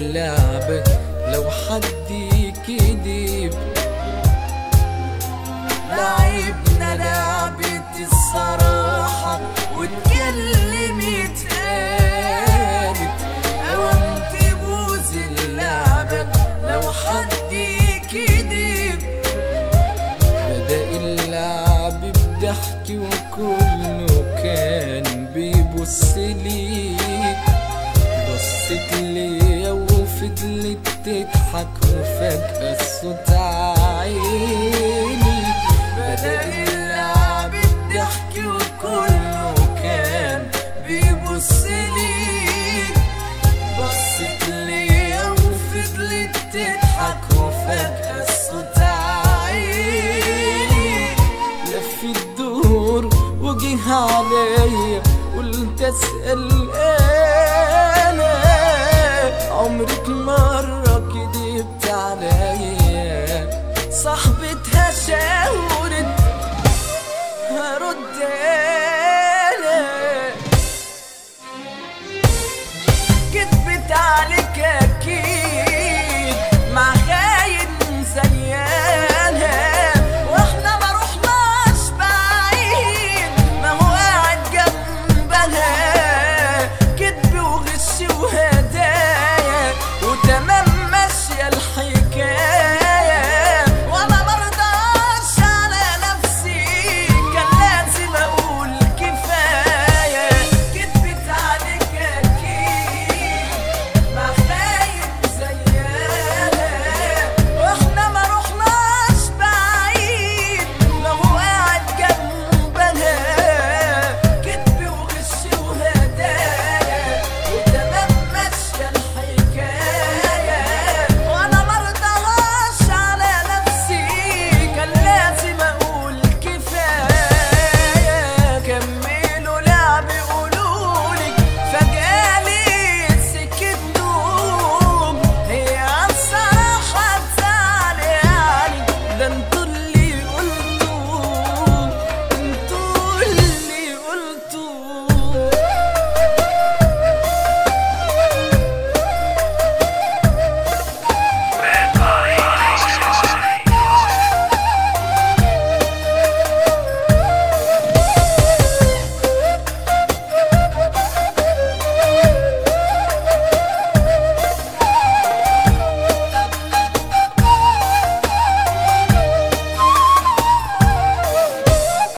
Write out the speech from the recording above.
اللعبة لو حد يكذب لعبنا لعبة الصراحة واتكلمت قالت اوام تبوظ اللعبة لو حد يكذب بدأ اللعب بضحك وكله كان بيبص ليك بصت ليا وفضلت تضحك وفجأة الصوت عيني بدأ اللعب بضحك وكله كان بيبص ليك بصت ليا وفضلت تضحك وفجأة الصوت عيني لف الدور وجه عليا قلت اسأل